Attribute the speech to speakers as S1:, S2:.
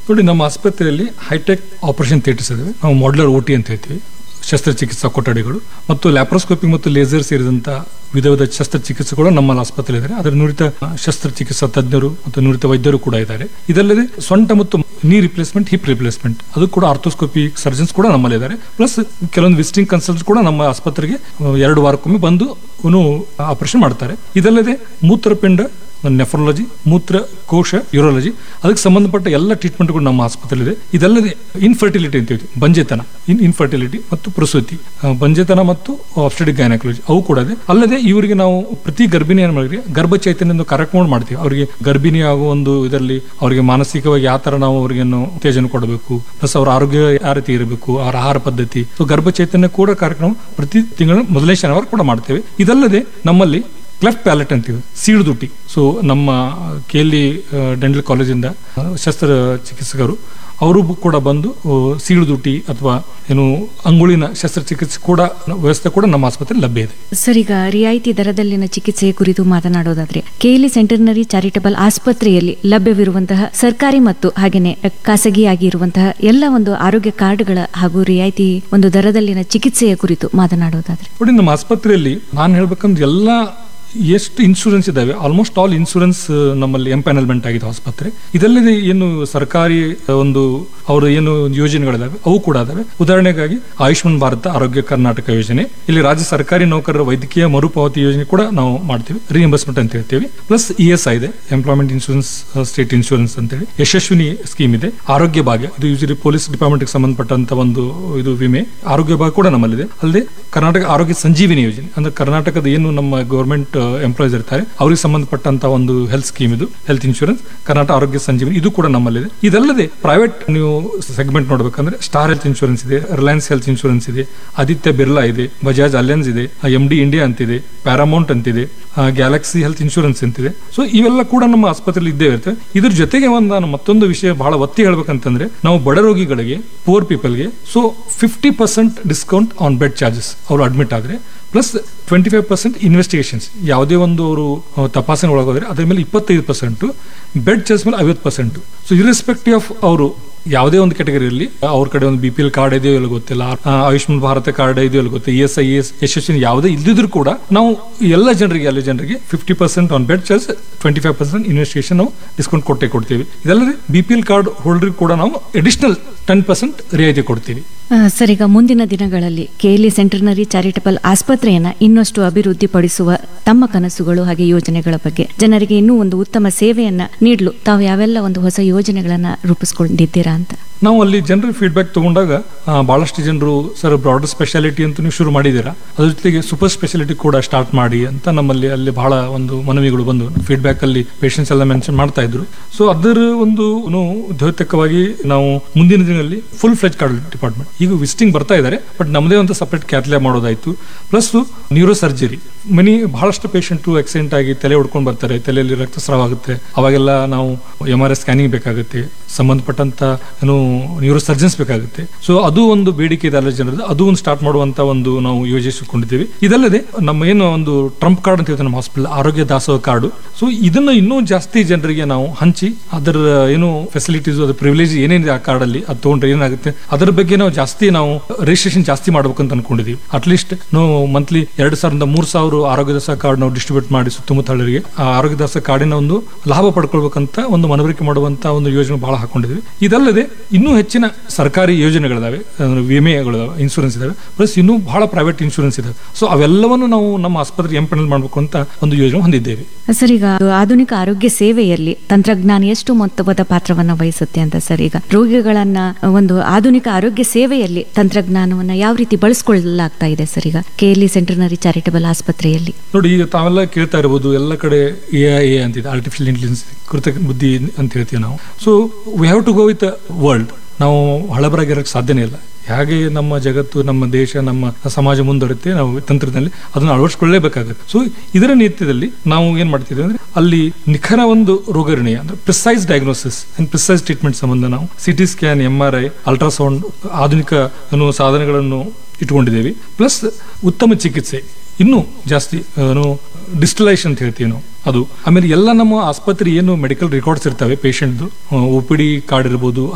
S1: ನೋಡಿ ನಮ್ಮ ಆಸ್ಪತ್ರೆಯಲ್ಲಿ ಹೈಟೆಕ್ ಆಪರೇಷನ್ ಥಿಯೇಟರ್ಸ್ ಇದಾವೆ ನಾವು ಮಾಡ್ಯುಲರ್ ಓಟಿ ಅಂತ ಹೇಳ್ತೀವಿ ಶಸ್ತ್ರಚಿಕಿತ್ಸಾ ಕೊಠಡಿಗಳು ಮತ್ತು ಲ್ಯಾಪ್ರೋಸ್ಕೋಪಿ ಮತ್ತು ಲೇಸರ್ ಸೇರಿದಂತ ವಿಧ ವಿಧ ಶಸ್ತ್ರಚಿಕಿತ್ಸೆಗಳು ನಮ್ಮ ಆಸ್ಪತ್ರೆ ಇದ್ದಾರೆ ಅದರ ನುರಿತ ಶಸ್ತ್ರಚಿಕಿತ್ಸಾ ತಜ್ಞರು ಮತ್ತು ನುರಿತ ವೈದ್ಯರು ಕೂಡ ಇದ್ದಾರೆ ಇದಲ್ಲದೆ ಸೊಂಟ ಮತ್ತು ನೀ ರಿಪ್ಲೇಸ್ಮೆಂಟ್ ಹಿಪ್ ರಿಪ್ಲೇಸ್ಮೆಂಟ್ ಅದು ಕೂಡ ಆರ್ಥೋಸ್ಕೋಪಿ ಸರ್ಜನ್ಸ್ ಕೂಡ ನಮ್ಮಲ್ಲಿ ಇದ್ದಾರೆ ಪ್ಲಸ್ ಕೆಲವೊಂದು ವಿಸಿಟಿಂಗ್ ಕನ್ಸಲ್ಟ್ ಕೂಡ ನಮ್ಮ ಆಸ್ಪತ್ರೆಗೆ ಆ, ಎರಡು ವಾರಕ್ಕೊಮ್ಮೆ ಬಂದು ಆಪರೇಷನ್ ಮಾಡ್ತಾರೆ ಇದಲ್ಲದೆ ಮೂತ್ರಪಿಂಡ ನೆಫ್ರಾಲಜಿ ಮೂತ್ರ ಕೋಶ ಯೂರಾಲಜಿ ಅದಕ್ಕೆ ಸಂಬಂಧಪಟ್ಟ ಎಲ್ಲ ಟ್ರೀಟ್ಮೆಂಟ್ಗಳು ನಮ್ಮ ಆಸ್ಪತ್ರೆಯಲ್ಲಿ ಇದೆ ಇದಲ್ಲದೆ ಇನ್ಫರ್ಟಿಲಿಟಿ ಅಂತ ಹೇಳ್ತೀವಿ ಬಂಜೆತನ ಇನ್ ಇನ್ಫರ್ಟಿಲಿಟಿ ಮತ್ತು ಪ್ರಸೂತಿ ಆ, ಬಂಜೆತನ ಮತ್ತು ಆಬ್ಸ್ಟೆಟಿಕ್ ಗೈನಕಾಲಜಿ ಅವು ಕೂಡ ಇದೆ ಅಲ್ಲದೆ ಇವರಿಗೆ ನಾವು ಪ್ರತಿ ಗರ್ಭಿಣಿ ಏನ್ ಮಾಡಿದ್ವಿ ಗರ್ಭ ಚೈತನ್ಯ ಒಂದು ಕಾರ್ಯಕ್ರಮ ಮಾಡ್ತೀವಿ ಅವರಿಗೆ ಗರ್ಭಿಣಿ ಆಗುವ ಒಂದು ಇದರಲ್ಲಿ ಅವರಿಗೆ ಮಾನಸಿಕವಾಗಿ ಯಾವ ತರ ನಾವು ಅವರಿಗೆ ಉತ್ತೇಜನ ಕೊಡಬೇಕು ಪ್ಲಸ್ ಅವರ ಆರೋಗ್ಯ ಯಾವ ರೀತಿ ಇರಬೇಕು ಅವರ ಆಹಾರ ಪದ್ಧತಿ ಸೊ ಗರ್ಭ ಚೈತನ್ಯ ಕೂಡ ಕಾರ್ಯಕ್ರಮ ಪ್ರತಿ ತಿಂಗಳು ಮೊದಲನೇ ಶನಿವಾರ ಕೂಡ ಮಾಡ್ತೇವೆ ಇದಲ್ಲದೆ ನಮ್ಮಲ್ಲಿ ಕ್ಲೆಫ್ಟ್ ಪ್ಯಾಲೆಟ್ ಅಂತೀವಿ ಸೀಳು ದುಟ್ಟಿ ಸೊ ನಮ್ಮ ಕೆ ಎಲ್ ಡೆಂಟಲ್ ಕಾಲೇಜಿಂದ ಆ, ಶಸ್ತ್ರ ಚಿಕಿತ್ಸಕರು ಅವರು ಕೂಡ ಬಂದು ಆ, ಸೀಳು ದುಟ್ಟಿ ಅಥವಾ ಏನು ಅಂಗುಳಿನ ಶಸ್ತ್ರಚಿಕಿತ್ಸೆ ಕೂಡ ವ್ಯವಸ್ಥೆ ಕೂಡ ನಮ್ಮ ಆಸ್ಪತ್ರೆ ಲಭ್ಯ ಇದೆ
S2: ಸರ್ ಈಗ ರಿಯಾಯಿತಿ ದರದಲ್ಲಿನ ಚಿಕಿತ್ಸೆಯ ಕುರಿತು ಮಾತನಾಡೋದಾದ್ರೆ ಕೆಎಲಿ ಸೆಂಟರ್ನರಿ ಚಾರಿಟಬಲ್ ಆಸ್ಪತ್ರೆಯಲ್ಲಿ ಲಭ್ಯವಿರುವಂತಹ ಸರ್ಕಾರಿ ಮತ್ತು ಹಾಗೇನೆ ಖಾಸಗಿಯಾಗಿರುವಂತಹ ಎಲ್ಲ ಒಂದು ಆರೋಗ್ಯ ಕಾರ್ಡ್ಗಳ ಹಾಗೂ ರಿಯಾಯಿತಿ ಒಂದು ದರದಲ್ಲಿನ ಚಿಕಿತ್ಸೆಯ ಕುರಿತು ಮಾತನಾಡೋದಾದ್ರೆ
S1: ನೋಡಿ ನಮ್ಮ ಆಸ್ಪತ್ರೆಯಲ್ಲಿ ನಾನು ಹೇಳ್ಬೇಕಂದ್ರೆ ಎಲ್ಲ ಎಷ್ಟು ಇನ್ಶೂರೆನ್ಸ್ ಇದಾವೆ ಆಲ್ಮೋಸ್ಟ್ ಆಲ್ ಇನ್ಶೂರೆನ್ಸ್ ನಮ್ಮಲ್ಲಿ ಎಂಪ್ಯಾನಲ್ಮೆಂಟ್ ಆಗಿದೆ ಆಸ್ಪತ್ರೆ ಇದಲ್ಲದೆ ಏನು ಸರ್ಕಾರಿ ಒಂದು ಅವರ ಏನು ಯೋಜನೆಗಳಿದಾವೆ ಅವು ಕೂಡ ಅದಾವೆ ಉದಾಹರಣೆಗಾಗಿ ಆಯುಷ್ಮಾನ್ ಭಾರತ ಆರೋಗ್ಯ ಕರ್ನಾಟಕ ಯೋಜನೆ ಇಲ್ಲಿ ರಾಜ್ಯ ಸರ್ಕಾರಿ ನೌಕರರ ವೈದ್ಯಕೀಯ ಮರುಪಾವತಿ ಯೋಜನೆ ಕೂಡ ನಾವು ಮಾಡ್ತೀವಿ ರಿಎಂಬರ್ಸ್ಮೆಂಟ್ ಅಂತ ಹೇಳ್ತೀವಿ ಪ್ಲಸ್ ಇ ಎಸ್ ಐ ಇದೆ ಎಂಪ್ಲಾಯ್ಮೆಂಟ್ ಇನ್ಶೂರೆನ್ಸ್ ಸ್ಟೇಟ್ ಇನ್ಶೂರೆನ್ಸ್ ಅಂತೇಳಿ ಯಶಸ್ವಿನಿ ಸ್ಕೀಮ್ ಇದೆ ಆರೋಗ್ಯ ಭಾಗ್ಯ ಇದು ಯೂಶಲಿ ಪೊಲೀಸ್ ಡಿಪಾರ್ಟ್ಮೆಂಟ್ ಸಂಬಂಧಪಟ್ಟಂತ ಒಂದು ಇದು ವಿಮೆ ಆರೋಗ್ಯ ಭಾಗ್ಯ ಕೂಡ ನಮ್ಮಲ್ಲಿದೆ ಅಲ್ಲದೆ ಕರ್ನಾಟಕ ಆರೋಗ್ಯ ಸಂಜೀವಿನಿ ಯೋಜನೆ ಅಂದ್ರೆ ಕರ್ನಾಟಕದ ಏನು ನಮ್ಮ ಗವರ್ಮೆಂಟ್ ಎಂಪ್ಲಾಯೀಸ್ ಇರ್ತಾರೆ ಅವರಿಗೆ ಸಂಬಂಧಪಟ್ಟಂತ ಒಂದು ಹೆಲ್ತ್ ಸ್ಕೀಮ್ ಇದು ಹೆಲ್ತ್ ಇನ್ಶೂರೆನ್ಸ್ ಕರ್ನಾಟಕ ಆರೋಗ್ಯ ಸಂಜೀವಿನಿ ಇದು ಕೂಡ ನಮ್ಮಲ್ಲಿದೆ ಇದಲ್ಲದೆ ಪ್ರೈವೇಟ್ ನೀವು ಸೆಗ್ಮೆಂಟ್ ನೋಡ್ಬೇಕಂದ್ರೆ ಸ್ಟಾರ್ ಹೆಲ್ತ್ ಇನ್ಶೂರೆನ್ಸ್ ಇದೆ ರಿಲಯನ್ಸ್ ಹೆಲ್ತ್ ಇನ್ಶೂರೆನ್ಸ್ ಇದೆ ಆದಿತ್ಯ ಬಿರ್ಲಾ ಇದೆ ಬಜಾಜ್ ಅಲಿಯನ್ಸ್ ಇದೆ ಎಂ ಡಿ ಇಂಡಿಯಾ ಅಂತಿದೆ ಪ್ಯಾರಾಮೌಂಟ್ ಅಂತಿದೆ ಗ್ಯಾಲಕ್ಸಿ ಹೆಲ್ತ್ ಇನ್ಶೂರೆನ್ಸ್ ಅಂತಿದೆ ಸೊ ಇವೆಲ್ಲ ಕೂಡ ನಮ್ಮ ಆಸ್ಪತ್ರೆಯಲ್ಲಿ ಇದ್ದೇ ಇರ್ತವೆ ಇದ್ರ ಜೊತೆಗೆ ಒಂದು ನಾನು ಮತ್ತೊಂದು ವಿಷಯ ಬಹಳ ಒತ್ತಿ ಹೇಳ್ಬೇಕಂತಂದ್ರೆ ನಾವು ಬಡ ರೋಗಿಗಳಿಗೆ ಪೂರ್ ಪೀಪಲ್ಗೆ so fifty percent discount on bed charges ಅವರು ಅಡ್ಮಿಟ್ ಆದ್ರೆ plus twenty five percent investigations ಯಾವುದೇ ಒಂದು ಅವರು ತಪಾಸಣೆ ಒಳಗೋದ್ರೆ ಅದ್ರ ಮೇಲೆ ಇಪ್ಪತ್ತೈದು ಪರ್ಸೆಂಟ್ ಬೆಡ್ ಚಾರ್ಜ್ ಮೇಲೆ ಐವತ್ತು ಪರ್ಸೆಂಟ್ ಸೊ ಇರೆಸ್ಪೆಕ್ಟಿವ್ ಆಫ್ ಅವರು ಯಾವುದೇ ಒಂದು ಕೆಟಗರಿಯಲ್ಲಿ ಅವ್ರ ಕಡೆ ಒಂದು ಬಿ ಪಿ ಎಲ್ ಕಾರ್ಡ್ ಇದೆಯೋ ಇಲ್ಲ ಗೊತ್ತಿಲ್ಲ ಆ, ಆಯುಷ್ಮಾನ್ ಭಾರತ ಕಾರ್ಡ್ ಇದೆಯೋ ಇಲ್ಲ ಗೊತ್ತಿಲ್ಲ E S I S Yashasvini ಯಾವುದೇ ಇಲ್ದಿದ್ರು ಕೂಡ ನಾವು ಎಲ್ಲ ಜನರಿಗೆ ಎಲ್ಲ ಜನರಿಗೆ fifty percent on bed charge twenty five percent investigation ನಾವು ಡಿಸ್ಕೌಂಟ್ ಕೊಟ್ಟೆ ಕೊಡ್ತೀವಿ ಇದಲ್ಲದೆ B P L card holder ಕೂಡ ನಾವು ಅಡಿಷನಲ್ ಟೆನ್ ಪರ್ಸೆಂಟ್ ರಿಯಾಯಿತಿ ಕೊಡ್ತೀವಿ
S2: ಆ, ಸರ್ ಈಗ ಮುಂದಿನ ದಿನಗಳಲ್ಲಿ ಕೆಎಲಿ ಸೆಂಟರ್ನರಿ ಚಾರಿಟಬಲ್ ಆಸ್ಪತ್ರೆಯನ್ನ ಇನ್ನಷ್ಟು ಅಭಿವೃದ್ಧಿಪಡಿಸುವ ತಮ್ಮ ಕನಸುಗಳು ಹಾಗೆ ಯೋಜನೆಗಳ ಬಗ್ಗೆ ಜನರಿಗೆ ಇನ್ನೂ ಒಂದು ಉತ್ತಮ ಸೇವೆಯನ್ನ ನೀಡಲು ತಾವು ಯಾವೆಲ್ಲ ಒಂದು ಹೊಸ ಯೋಜನೆಗಳನ್ನ ರೂಪಿಸ್ಕೊಂಡಿದ್ದೀರಾ ಅಂತ
S1: ನಾವು ಅಲ್ಲಿ ಜನರ ಫೀಡ್ಬ್ಯಾಕ್ ತಗೊಂಡಾಗ ಆ, ಬಹಳಷ್ಟು ಜನರು ಸರ್ ಬ್ರಾಡರ್ ಸ್ಪೆಷಾಲಿಟಿ ಅಂತ ನೀವು ಶುರು ಮಾಡಿದ್ದೀರಾ ಅದ್ರ ಜೊತೆಗೆ ಸೂಪರ್ ಸ್ಪೆಷಾಲಿಟಿ ಕೂಡ ಸ್ಟಾರ್ಟ್ ಮಾಡಿ ಅಂತ ನಮ್ಮಲ್ಲಿ ಅಲ್ಲಿ ಬಹಳ ಒಂದು ಮನವಿಗಳು ಬಂದು ಫೀಡ್ಬ್ಯಾಕ್ ಅಲ್ಲಿ ಪೇಷಂಟ್ಸ್ ಎಲ್ಲ ಮೆನ್ಷನ್ ಮಾಡ್ತಾ ಇದ್ರು ಸೊ ಅದರ ಒಂದು ಏನು ದ್ಯೋತಕವಾಗಿ ನಾವು ಮುಂದಿನ ದಿನದಲ್ಲಿ ಫುಲ್ ಫ್ಲೆಜ್ ಕಾರ್ಡ್ ಡಿಪಾರ್ಟ್ಮೆಂಟ್ ಈಗ ವಿಸಿಟಿಂಗ್ ಬರ್ತಾ ಇದ್ದಾರೆ ಬಟ್ ನಮ್ಮದೇ ಒಂದು ಸಪರೇಟ್ ಕ್ಯಾತ್ಲೆ ಮಾಡೋದಾಯ್ತು ಪ್ಲಸ್ ನ್ಯೂರೋ ಸರ್ಜರಿ ಮನಿ ಬಹಳಷ್ಟು ಪೇಷಂಟು ಆಕ್ಸಿಡೆಂಟ್ ಆಗಿ ತಲೆ ಹೊಡ್ಕೊಂಡು ಬರ್ತಾರೆ ತಲೆಯಲ್ಲಿ ರಕ್ತಸ್ರಾವ ಆಗುತ್ತೆ ಅವಾಗೆಲ್ಲ ನಾವು ಎಂ ಆರ್ ಎಸ್ ಸ್ಕ್ಯಾನಿಂಗ್ ಬೇಕಾಗುತ್ತೆ ಸಂಬಂಧಪಟ್ಟಂತ ಏನು ನ್ಯೂರೋ ಸರ್ಜನ್ಸ್ ಬೇಕಾಗುತ್ತೆ ಸೊ ಅದು ಒಂದು ಬೇಡಿಕೆ ಇದೆ ಅಲ್ಲ ಜನರದ್ದು ಅದು ಒಂದು ಸ್ಟಾರ್ಟ್ ಮಾಡುವಂತ ಒಂದು ನಾವು ಯೋಜಿಸಿಕೊಂಡಿದ್ದೀವಿ ಇದಲ್ಲದೆ ನಮ್ಮ ಏನು ಒಂದು ಟ್ರಂಪ್ ಕಾರ್ಡ್ ಅಂತ ಹೇಳ್ತಾರೆ ನಮ್ಮ ಹಾಸ್ಪಿಟಲ್ ಆರೋಗ್ಯ ದಾಸೋಹ ಕಾರ್ಡು ಸೊ ಇದನ್ನ ಇನ್ನೂ ಜಾಸ್ತಿ ಜನರಿಗೆ ನಾವು ಹಂಚಿ ಅದರ ಏನು ಫೆಸಿಲಿಟೀಸ್ ಅದ್ರ ಪ್ರಿವಿಲೇಜ್ ಏನೇನಿದೆ ಆ ಕಾರ್ಡ್ ಅಲ್ಲಿ ಅದು ತಗೊಂಡ್ರೆ ಏನಾಗುತ್ತೆ ಅದರ ಬಗ್ಗೆ ನಾವು ಜಾಸ್ತಿ ನಾವು ರಿಜಿಸ್ಟ್ರೇಷನ್ ಜಾಸ್ತಿ ಮಾಡ್ಬೇಕು ಅಂತ ಅನ್ಕೊಂಡಿದೀವಿ ಅಟ್ಲೀಸ್ಟ್ ನಾವು ಮಂತ್ಲಿ ಎರಡು ಸಾವಿರದಿಂದ ಮೂರು ಸಾವಿರ ಆರೋಗ್ಯ ದಾಸ ಕಾರ್ಡ್ ನಾವು ಡಿಸ್ಟ್ರಿಬ್ಯೂಟ್ ಮಾಡಿ ಸುತ್ತಮುತ್ತ ಹಳ್ಳಿಗೆ ಆ ಆರೋಗ್ಯ ದಾಸ ಕಾರ್ಡಿನ ಒಂದು ಲಾಭ ಪಡ್ಕೊಳ್ಬೇಕಂತ ಒಂದು ಮನವರಿಕೆ ಮಾಡುವಂತ ಒಂದು ಯೋಜನೆ ಬಹಳ ಹಾಕೊಂಡಿದ್ವಿ ಇದಲ್ಲದೆ ಇನ್ನೂ ಹೆಚ್ಚಿನ ಸರ್ಕಾರಿ ಯೋಜನೆಗಳಿದಾವೆ ಅಂದ್ರೆ ವಿಮೆಗಳಿದಾವೆ ಇನ್ಶೂರೆನ್ಸ್ ಇದಾವೆ ಪ್ಲಸ್ ಇನ್ನೂ ಬಹಳ ಪ್ರೈವೇಟ್ ಇನ್ಶೂರೆನ್ಸ್ ಇದಾವೆ ಸೊ ಅವೆಲ್ಲವನ್ನು ನಾವು ನಮ್ಮ ಆಸ್ಪತ್ರೆ ಎಂಪನಲ್ ಮಾಡಬೇಕು ಅಂತ ಒಂದು ಯೋಜನೆ ಹೊಂದಿದ್ದೇವೆ
S2: ಸರ್ ಈಗ ಆಧುನಿಕ ಆರೋಗ್ಯ ಸೇವೆಯಲ್ಲಿ ತಂತ್ರಜ್ಞಾನ ಎಷ್ಟು ಮೊತ್ತವಾದ ಪಾತ್ರವನ್ನ ವಹಿಸುತ್ತೆ ಅಂತ ಸರ್ ಈಗ ರೋಗಿಗಳನ್ನ ಒಂದು ಆಧುನಿಕ ಆರೋಗ್ಯ ಸೇವೆಯಲ್ಲಿ ತಂತ್ರಜ್ಞಾನವನ್ನ ಯಾವ ರೀತಿ ಬಳಸ್ಕೊಳ್ಳಲಾಗ್ತಾ ಇದೆ ಸರ್ ಈಗ ಕೆಎಲ್ಇ ಸೆಂಟರ್ನರಿ ಚಾರಿಟಬಲ್ ಆಸ್ಪತ್ರೆಯಲ್ಲಿ
S1: ನೋಡಿ ಈಗ ತಾವೆಲ್ಲ ಕೇಳ್ತಾ ಇರಬಹುದು ಎಲ್ಲ ಕಡೆ ಎ ಐ ಎ ಅಂತಿದೆ ಆರ್ಟಿಫಿಷಿಯಲ್ ಇಂಟೆಲಿಜೆನ್ಸ್ ಕೃತಕ ಬುದ್ಧಿ ಅಂತ ಹೇಳ್ತೀವಿ ನಾವು so we have to go with world ನಾವು ಹಳಬರಾಗಿರೋಕ್ಕೆ ಸಾಧ್ಯನೇ ಇಲ್ಲ ಹೇಗೆ ನಮ್ಮ ಜಗತ್ತು ನಮ್ಮ ದೇಶ ನಮ್ಮ ಸಮಾಜ ಮುಂದುವರುತ್ತೆ ನಾವು ತಂತ್ರದಲ್ಲಿ ಅದನ್ನು ಅಳವಡಿಸ್ಕೊಳ್ಳೇಬೇಕಾಗುತ್ತೆ ಸೊ ಇದರ ನೀತಿಯಲ್ಲಿ ನಾವು ಏನ್ ಮಾಡ್ತಿದ್ವಿ ಅಂದ್ರೆ ಅಲ್ಲಿ ನಿಖರ ಒಂದು ರೋಗ ನಿರ್ಣಯ ಅಂದ್ರೆ precise diagnosis and precise treatment ಸಂಬಂಧ ನಾವು CT scan M R I ultrasound ಆಧುನಿಕ ಏನು ಸಾಧನಗಳನ್ನು ಇಟ್ಕೊಂಡಿದ್ದೇವೆ ಪ್ಲಸ್ ಉತ್ತಮ ಚಿಕಿತ್ಸೆ ಇನ್ನೂ ಜಾಸ್ತಿ ಏನು ಡಿಸ್ಟಲೈಷನ್ ಅಂತ ಹೇಳ್ತೀವಿ ನಾವು ಅದು ಆಮೇಲೆ ಎಲ್ಲ ನಮ್ಮ ಆಸ್ಪತ್ರೆ ಏನು ಮೆಡಿಕಲ್ ರೆಕಾರ್ಡ್ಸ್ ಇರ್ತವೆ ಪೇಷಂಟ್ದು ಒ ಪಿ ಡಿ ಕಾರ್ಡ್ ಇರ್ಬೋದು